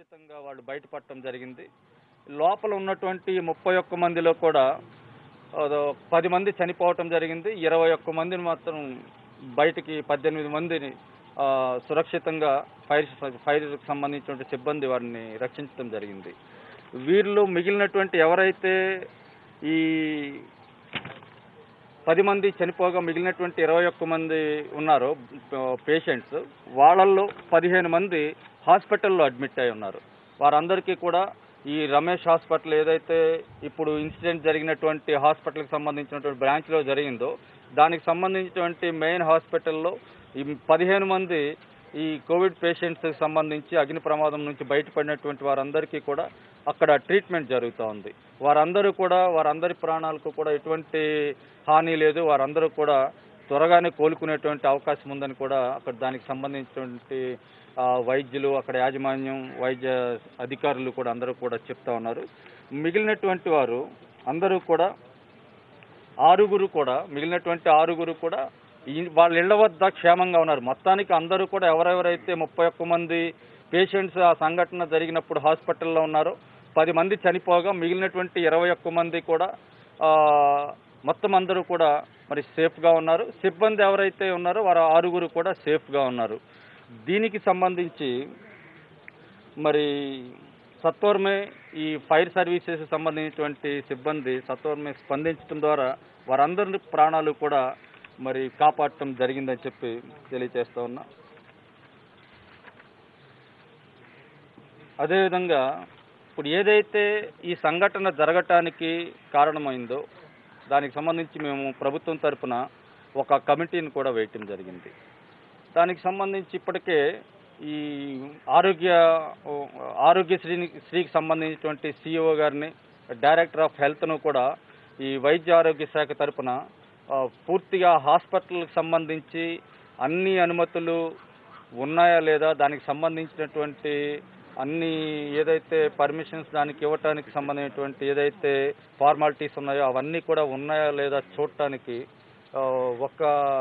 సురక్షితంగా వాళ్ళు బయటపడటం జరిగింది లోపల ఉన్నటువంటి ముప్పై ఒక్క మందిలో కూడా అదో పది మంది చనిపోవటం జరిగింది ఇరవై ఒక్క మందిని మాత్రం బయటికి పద్దెనిమిది మందిని ఆ, సురక్షితంగా ఫైర్ ఫైర్కి సంబంధించిన సిబ్బంది వారిని రక్షించడం జరిగింది వీరిలో మిగిలినటువంటి ఎవరైతే ఈ పది మంది చనిపోగా మిగిలినటువంటి ఇరవై ఒక్క మంది ఉన్నారు పేషెంట్స్ వాళ్ళల్లో పదిహేను మంది హాస్పిటల్లో అడ్మిట్ అయి ఉన్నారు వారందరికీ కూడా ఈ రమేష్ హాస్పిటల్ ఏదైతే ఇప్పుడు ఇన్సిడెంట్ జరిగినటువంటి హాస్పిటల్కి సంబంధించినటువంటి బ్రాంచ్లో జరిగిందో దానికి సంబంధించినటువంటి మెయిన్ హాస్పిటల్లో ఈ పదిహేను మంది ఈ కోవిడ్ పేషెంట్స్కి సంబంధించి అగ్ని ప్రమాదం నుంచి బయటపడినటువంటి వారందరికీ కూడా అక్కడ ట్రీట్మెంట్ జరుగుతూ ఉంది వారందరూ కూడా వారందరి ప్రాణాలకు కూడా ఎటువంటి హాని లేదు వారందరూ కూడా త్వరగానే కోలుకునేటువంటి అవకాశం ఉందని కూడా అక్కడ దానికి సంబంధించినటువంటి ఆ, వైద్యులు అక్కడ యాజమాన్యం వైద్య అధికారులు కూడా అందరూ కూడా చెప్తా ఉన్నారు మిగిలినటువంటి వారు అందరూ కూడా ఆరుగురు కూడా మిగిలినటువంటి ఆరుగురు కూడా ఈ- వాళ్ళ ఇళ్ల వద్ద క్షేమంగా ఉన్నారు మొత్తానికి అందరూ కూడా ఎవరెవరైతే ముప్పై ఒక్క మంది పేషెంట్స్ ఆ సంఘటన జరిగినప్పుడు హాస్పిటల్లో ఉన్నారో పది మంది చనిపోగా మిగిలినటువంటి ఇరవై ఒక్క మంది కూడా ఆ, మొత్తం అందరూ కూడా మరి సేఫ్గా ఉన్నారు సిబ్బంది ఎవరైతే ఉన్నారో వారు ఆరుగురు కూడా సేఫ్గా ఉన్నారు దీనికి సంబంధించి మరి సత్వరమే ఈ ఫైర్ సర్వీసెస్ సంబంధించినటువంటి సిబ్బంది సత్వరమే స్పందించడం ద్వారా వారందరి ప్రాణాలు కూడా మరి కాపాడటం జరిగిందని చెప్పి తెలియజేస్తా ఉన్నా అదేవిధంగా ఇప్పుడు ఏదైతే ఈ సంఘటన జరగటానికి కారణమైందో దానికి సంబంధించి మేము ప్రభుత్వం తరపున ఒక కమిటీని కూడా వేయటం జరిగింది దానికి సంబంధించి ఇప్పటికే ఈ ఆరోగ్య ఆరోగ్యశ్రీని శ్రీకి సంబంధించినటువంటి సిఇఓ గారిని డైరెక్టర్ ఆఫ్ హెల్త్ను కూడా ఈ వైద్య ఆరోగ్య శాఖ తరపున ఆ, పూర్తిగా హాస్పిటల్కి సంబంధించి అన్ని అనుమతులు ఉన్నాయా లేదా దానికి సంబంధించినటువంటి అన్ని ఏదైతే పర్మిషన్స్ దానికి ఇవ్వటానికి సంబంధించినటువంటి ఏదైతే ఫార్మాలిటీస్ ఉన్నాయో అవన్నీ కూడా ఉన్నాయా లేదా చూడటానికి ఆ, ఒక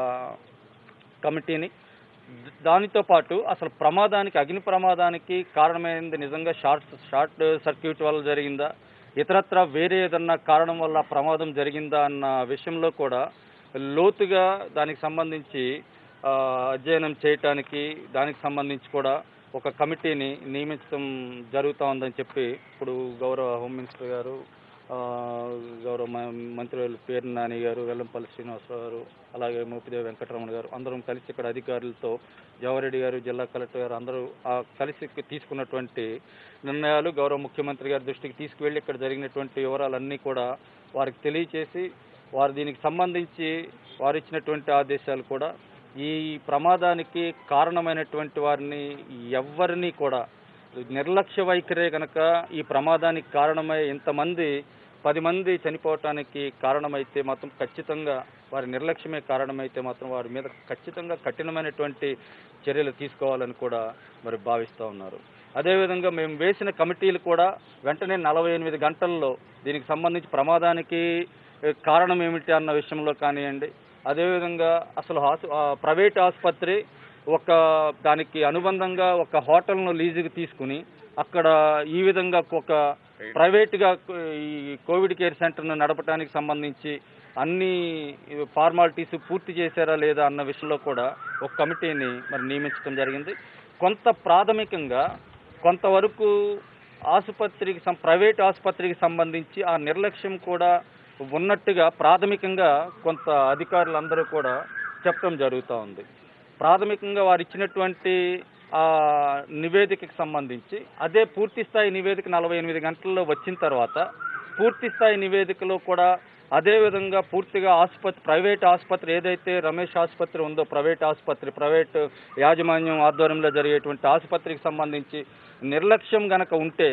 కమిటీని ద- దానితో పాటు అసలు ప్రమాదానికి అగ్ని ప్రమాదానికి కారణమైనది నిజంగా షార్ట్ షార్ట్ సర్క్యూట్ వల్ల జరిగిందా ఇతరత్ర వేరే ఏదన్నా కారణం వల్ల ప్రమాదం జరిగిందా అన్న విషయంలో కూడా లోతుగా దానికి సంబంధించి ఆ, అధ్యయనం చేయటానికి దానికి సంబంధించి కూడా ఒక కమిటీని నియమించడం జరుగుతూ ఉందని చెప్పి ఇప్పుడు గౌరవ హోమ్ మినిస్టర్ గారు ఆ, గౌరవ మ- మంత్రులు పేరు నాని గారు వెల్లంపల్లి శ్రీనివాసరావు గారు అలాగే మోపిదేవి వెంకటరమణ గారు అందరం కలిసి ఇక్కడ అధికారులతో జవరెడ్డి గారు జిల్లా కలెక్టర్ గారు అందరూ ఆ కలిసి తీసుకున్నటువంటి నిర్ణయాలు గౌరవ ముఖ్యమంత్రి గారి దృష్టికి తీసుకువెళ్ళి ఇక్కడ జరిగినటువంటి వివరాలన్నీ కూడా వారికి తెలియచేసి వారు దీనికి సంబంధించి వారు ఇచ్చినటువంటి ఆదేశాలు కూడా ఈ ప్రమాదానికి కారణమైనటువంటి వారిని ఎవ్వరిని కూడా నిర్లక్ష్య వైఖరే కనుక ఈ ప్రమాదానికి కారణమై ఇంతమంది పది మంది చనిపోవటానికి కారణమైతే మాత్రం ఖచ్చితంగా వారి నిర్లక్ష్యమే కారణమైతే మాత్రం వారి మీద ఖచ్చితంగా కఠినమైనటువంటి చర్యలు తీసుకోవాలని కూడా మరి భావిస్తూ ఉన్నారు అదేవిధంగా మేము వేసిన కమిటీలు కూడా వెంటనే నలభై ఎనిమిది గంటల్లో దీనికి సంబంధించి ప్రమాదానికి ఏ, కారణం ఏమిటి అన్న విషయంలో కానివ్వండి అదేవిధంగా అసలు హాస్ ఆ, ప్రైవేట్ ఆసుపత్రి ఒక దానికి అనుబంధంగా ఒక హోటల్ను లీజుకి తీసుకుని అక్కడ ఈ విధంగా ఒక ప్రైవేట్గా ఈ కోవిడ్ కేర్ సెంటర్ను నడపడానికి సంబంధించి అన్ని ఫార్మాలిటీస్ పూర్తి చేశారా లేదా అన్న విషయంలో కూడా ఒక కమిటీని మరి నియమించడం జరిగింది కొంత ప్రాథమికంగా కొంతవరకు ఆసుపత్రికి సం ప్రైవేట్ ఆసుపత్రికి సంబంధించి ఆ నిర్లక్ష్యం కూడా ఉన్నట్టుగా ప్రాథమికంగా కొంత అధికారులందరూ కూడా చెప్పడం జరుగుతూ ఉంది ప్రాథమికంగా వారు ఇచ్చినటువంటి ఆ నివేదికకి సంబంధించి అదే పూర్తి స్థాయి నివేదిక నలభై ఎనిమిది గంటల్లో వచ్చిన తర్వాత పూర్తి స్థాయి నివేదికలో కూడా అదే విధంగా పూర్తిగా ఆసుపత్రి ప్రైవేట్ ఆసుపత్రి ఏదైతే రమేష్ ఆసుపత్రి ఉందో ప్రైవేట్ ఆసుపత్రి ప్రైవేట్ యాజమాన్యం ఆధ్వర్యంలో జరిగేటువంటి ఆసుపత్రికి సంబంధించి నిర్లక్ష్యం గనక ఉంటే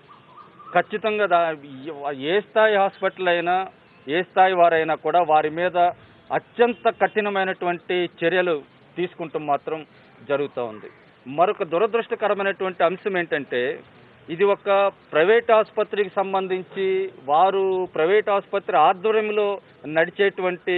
ఖచ్చితంగా దా ఏ స్థాయి హాస్పిటల్ అయినా ఏ స్థాయి వారైనా కూడా వారి మీద అత్యంత కఠినమైనటువంటి చర్యలు తీసుకుంటూ మాత్రం జరుగుతూ ఉంది మరొక దురదృష్టకరమైనటువంటి అంశం ఏంటంటే ఇది ఒక ప్రైవేట్ ఆసుపత్రికి సంబంధించి వారు ప్రైవేట్ ఆసుపత్రి ఆధ్వర్యంలో నడిచేటువంటి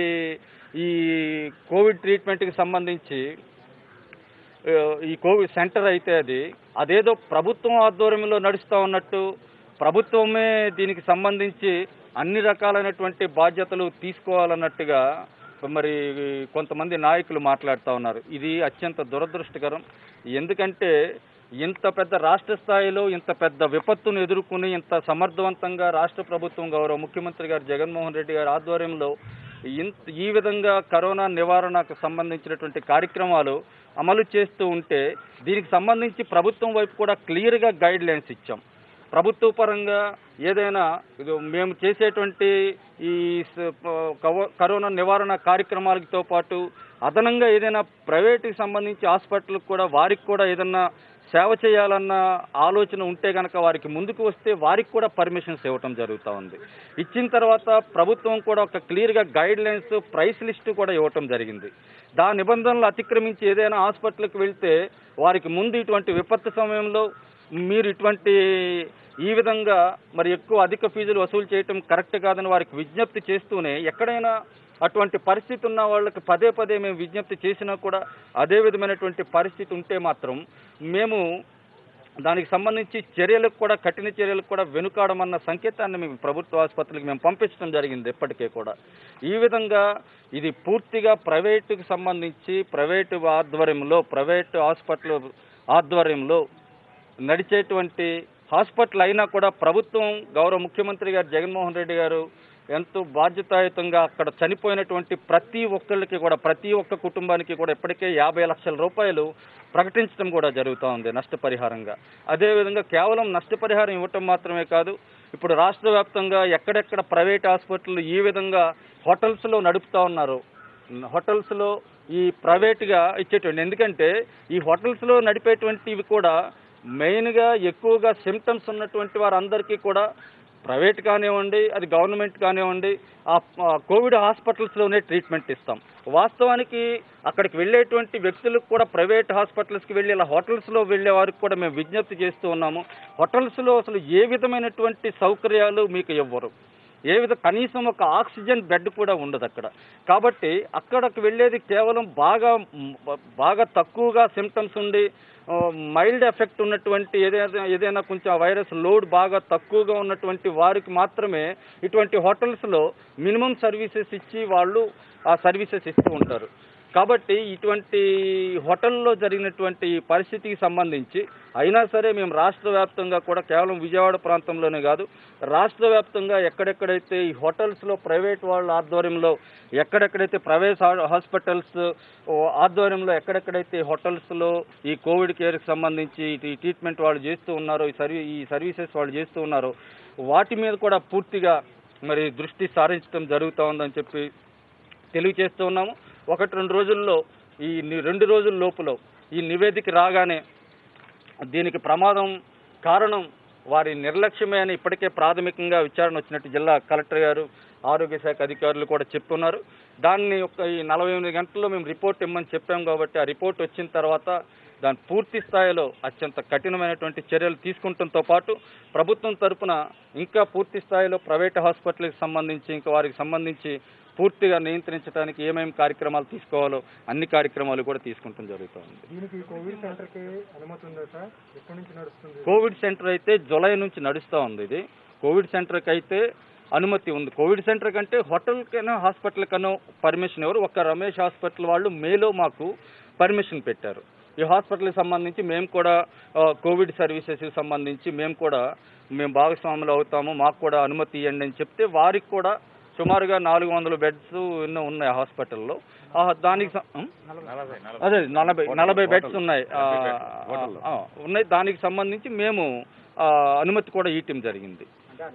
ఈ కోవిడ్ ట్రీట్మెంట్కి సంబంధించి ఆ, ఈ కోవిడ్ సెంటర్ అయితే అది అదేదో ప్రభుత్వం ఆధ్వర్యంలో నడుస్తూ ఉన్నట్టు ప్రభుత్వమే దీనికి సంబంధించి అన్ని రకాలైనటువంటి బాధ్యతలు తీసుకోవాలన్నట్టుగా మరి కొంతమంది నాయకులు మాట్లాడుతూ ఉన్నారు ఇది అత్యంత దురదృష్టకరం ఎందుకంటే ఇంత పెద్ద రాష్ట్ర స్థాయిలో ఇంత పెద్ద విపత్తును ఎదుర్కొని ఇంత సమర్థవంతంగా రాష్ట్ర ప్రభుత్వం గౌరవ ముఖ్యమంత్రి గారు జగన్మోహన్ రెడ్డి గారి ఆధ్వర్యంలో ఇంత ఈ విధంగా కరోనా నివారణకు సంబంధించినటువంటి కార్యక్రమాలు అమలు చేస్తూ ఉంటే దీనికి సంబంధించి ప్రభుత్వం వైపు కూడా క్లియర్గా గైడ్ లైన్స్ ఇచ్చాం ప్రభుత్వ పరంగా ఏదైనా ఇది మేము చేసేటువంటి ఈ స- కవ- కరోనా నివారణ కార్యక్రమాలతో పాటు అదనంగా ఏదైనా ప్రైవేటుకి సంబంధించి హాస్పిటల్కి కూడా వారికి కూడా ఏదైనా సేవ చేయాలన్న ఆలోచన ఉంటే కనుక వారికి ముందుకు వస్తే వారికి కూడా పర్మిషన్స్ ఇవ్వటం జరుగుతూ ఉంది ఇచ్చిన తర్వాత ప్రభుత్వం కూడా ఒక క్లియర్గా గైడ్ లైన్స్ ప్రైస్ లిస్ట్ కూడా ఇవ్వటం జరిగింది దా నిబంధనలు అతిక్రమించి ఏదైనా హాస్పిటల్కి వెళ్తే వారికి ముందు ఇటువంటి విపత్తు సమయంలో మీరు ఇటువంటి ఈ విధంగా మరి ఎక్కువ అధిక ఫీజులు వసూలు చేయటం కరెక్ట్ కాదని వారికి విజ్ఞప్తి చేస్తూనే ఎక్కడైనా అటువంటి పరిస్థితి ఉన్న వాళ్ళకి పదే పదే మేము విజ్ఞప్తి చేసినా కూడా అదే విధమైనటువంటి పరిస్థితి ఉంటే మాత్రం మేము దానికి సంబంధించి చర్యలకు కూడా కఠిన చర్యలకు కూడా వెనుకాడమన్న సంకేతాన్ని మేము ప్రభుత్వ ఆసుపత్రికి మేము పంపించడం జరిగింది ఇప్పటికే కూడా ఈ విధంగా ఇది పూర్తిగా ప్రైవేటుకి సంబంధించి ప్రైవేటు ఆధ్వర్యంలో ప్రైవేటు హాస్పిటల్ ఆధ్వర్యంలో నడిచేటువంటి హాస్పిటల్ అయినా కూడా ప్రభుత్వం గౌరవ ముఖ్యమంత్రి గారు జగన్మోహన్ రెడ్డి గారు ఎంతో బాధ్యతాయుతంగా అక్కడ చనిపోయినటువంటి ప్రతి ఒక్కళ్ళకి కూడా ప్రతి ఒక్క కుటుంబానికి కూడా ఇప్పటికే యాభై లక్షల రూపాయలు ప్రకటించడం కూడా జరుగుతూ ఉంది నష్టపరిహారంగా అదేవిధంగా కేవలం నష్టపరిహారం ఇవ్వటం మాత్రమే కాదు ఇప్పుడు రాష్ట్ర వ్యాప్తంగా ఎక్కడెక్కడ ప్రైవేట్ హాస్పిటల్ ఈ విధంగా హోటల్స్లో నడుపుతా ఉన్నారు హోటల్స్లో ఈ ప్రైవేట్గా ఇచ్చేటువంటి ఎందుకంటే ఈ హోటల్స్లో నడిపేటువంటివి కూడా మెయిన్గా ఎక్కువగా సిమ్టమ్స్ ఉన్నటువంటి వారందరికీ కూడా ప్రైవేట్ కానివ్వండి అది గవర్నమెంట్ కానివ్వండి ఆ ఆ కోవిడ్ హాస్పిటల్స్లోనే ట్రీట్మెంట్ ఇస్తాం వాస్తవానికి అక్కడికి వెళ్ళేటువంటి వ్యక్తులకు కూడా ప్రైవేట్ హాస్పిటల్స్కి వెళ్ళి ఇలా హోటల్స్లో వెళ్ళే వారికి కూడా మేము విజ్ఞప్తి చేస్తూ ఉన్నాము హోటల్స్లో అసలు ఏ విధమైనటువంటి సౌకర్యాలు మీకు ఇవ్వరు ఏ విధ కనీసం ఒక ఆక్సిజన్ బెడ్ కూడా ఉండదు అక్కడ కాబట్టి అక్కడికి వెళ్ళేది కేవలం బాగా బాగా తక్కువగా సిమ్టమ్స్ ఉండి మైల్డ్ ఎఫెక్ట్ ఉన్నటువంటి ఏదైనా ఏదైనా కొంచెం ఆ వైరస్ లోడ్ బాగా తక్కువగా ఉన్నటువంటి వారికి మాత్రమే ఇటువంటి హోటల్స్లో మినిమం సర్వీసెస్ ఇచ్చి వాళ్ళు ఆ సర్వీసెస్ ఇస్తూ ఉంటారు కాబట్టి ఇటువంటి హోటల్లో జరిగినటువంటి ఈ పరిస్థితికి సంబంధించి అయినా సరే మేము రాష్ట్ర వ్యాప్తంగా కూడా కేవలం విజయవాడ ప్రాంతంలోనే కాదు రాష్ట్ర వ్యాప్తంగా ఎక్కడెక్కడైతే ఈ హోటల్స్లో ప్రైవేట్ వాళ్ళ ఆధ్వర్యంలో ఎక్కడెక్కడైతే ప్రైవేట్ హా- హాస్పిటల్స్ ఓ ఆధ్వర్యంలో ఎక్కడెక్కడైతే హోటల్స్లో ఈ కోవిడ్ కేర్కి సంబంధించి ఈ ట్రీట్మెంట్ వాళ్ళు చేస్తూ ఉన్నారో ఈ సర్వీ ఈ సర్వీసెస్ వాళ్ళు చేస్తూ ఉన్నారో వాటి మీద కూడా పూర్తిగా మరి దృష్టి సారించడం జరుగుతూ ఉందని చెప్పి తెలియజేస్తూ ఉన్నాము ఒకటి రెండు రోజుల్లో ఈ ని- రెండు రోజుల లోపల ఈ నివేదిక రాగానే దీనికి ప్రమాదం కారణం వారి నిర్లక్ష్యమే అని ఇప్పటికే ప్రాథమికంగా విచారణ వచ్చినట్టు జిల్లా కలెక్టర్ గారు ఆరోగ్య శాఖ అధికారులు కూడా చెప్తున్నారు దాన్ని ఒక ఈ నలభై ఎనిమిది గంటల్లో మేము రిపోర్ట్ ఇమ్మని చెప్పాం కాబట్టి ఆ రిపోర్ట్ వచ్చిన తర్వాత దాని పూర్తి స్థాయిలో అత్యంత కఠినమైనటువంటి చర్యలు తీసుకుంటంతో పాటు ప్రభుత్వం తరపున ఇంకా పూర్తి స్థాయిలో ప్రైవేట్ హాస్పిటల్కి సంబంధించి ఇంకా వారికి సంబంధించి పూర్తిగా నియంత్రించడానికి ఏమేమి కార్యక్రమాలు తీసుకోవాలో అన్ని కార్యక్రమాలు కూడా తీసుకుంటాం జరుగుతుంది దీనికి కోవిడ్ సెంటర్ కి అనుమతి ఉందా సార్ ఎప్పటి నుంచి నడుస్తుంది కోవిడ్ సెంటర్ అయితే జులై నుంచి నడుస్తూ ఉంది ఇది కోవిడ్ సెంటర్కి అయితే అనుమతి ఉంది కోవిడ్ సెంటర్ కంటే హోటల్కైనా హాస్పిటల్ కన్నా పర్మిషన్ ఎవరు ఒక్క రమేష్ హాస్పిటల్ వాళ్ళు మేలో మాకు పర్మిషన్ పెట్టారు ఈ హాస్పిటల్కి సంబంధించి మేము కూడా ఆ, కోవిడ్ సర్వీసెస్కి సంబంధించి మేము కూడా మేము భాగస్వాములు అవుతాము మాకు కూడా అనుమతి ఇవ్వండి అని చెప్తే వారికి కూడా సుమారుగా నాలుగు వందల బెడ్స్ ఎన్నో ఉన్నాయి ఆ హాస్పిటల్లో ఆ, దానికి సం- ఉం? అదే నలభై నలభై బెడ్స్ ఉన్నాయి ఆ, ఆ, ఉన్నాయి దానికి సంబంధించి మేము ఆ, అనుమతి కూడా ఇవ్వటం జరిగింది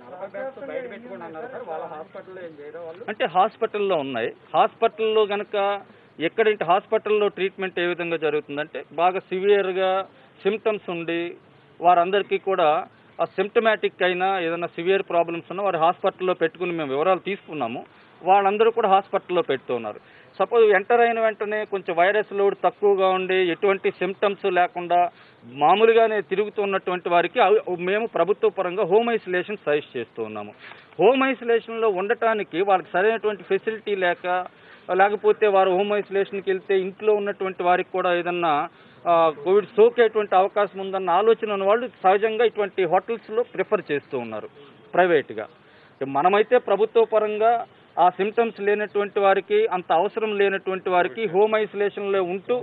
అంటే హాస్పిటల్లో ఉన్నాయి హాస్పిటల్లో గనక ఎక్కడంటే హాస్పిటల్లో ట్రీట్మెంట్ ఏ విధంగా జరుగుతుందంటే బాగా సివియర్గా సిమ్టమ్స్ ఉండి వారందరికీ కూడా ఆ సిమ్టమాటిక్ అయినా ఏదైనా సివియర్ ప్రాబ్లమ్స్ ఉన్నా వారు హాస్పిటల్లో పెట్టుకుని మేము వివరాలు తీసుకున్నాము వాళ్ళందరూ కూడా హాస్పిటల్లో పెడుతున్నారు సపోజ్ ఎంటర్ అయిన వెంటనే కొంచెం వైరస్ లోడ్ తక్కువగా ఉండి ఎటువంటి సిమ్టమ్స్ లేకుండా మామూలుగానే తిరుగుతున్నటువంటి వారికి అవి- మేము ప్రభుత్వ పరంగా హోమ్ ఐసోలేషన్ సజెస్ట్ చేస్తూ ఉన్నాము హోమ్ ఐసోలేషన్లో ఉండటానికి వాళ్ళకి సరైనటువంటి ఫెసిలిటీ లేక లేకపోతే వారు హోమ్ ఐసోలేషన్కి వెళ్తే ఇంట్లో ఉన్నటువంటి వారికి కూడా ఏదన్నా ఆ, కోవిడ్ సోకేటువంటి అవకాశం ఉందన్న ఆలోచన ఉన్న వాళ్ళు సహజంగా ఇటువంటి హోటల్స్లో ప్రిఫర్ చేస్తూ ఉన్నారు ప్రైవేట్గా మనమైతే ప్రభుత్వ పరంగా ఆ సిమ్టమ్స్ లేనటువంటి వారికి అంత అవసరం లేనటువంటి వారికి హోమ్ ఐసోలేషన్లో ఉంటూ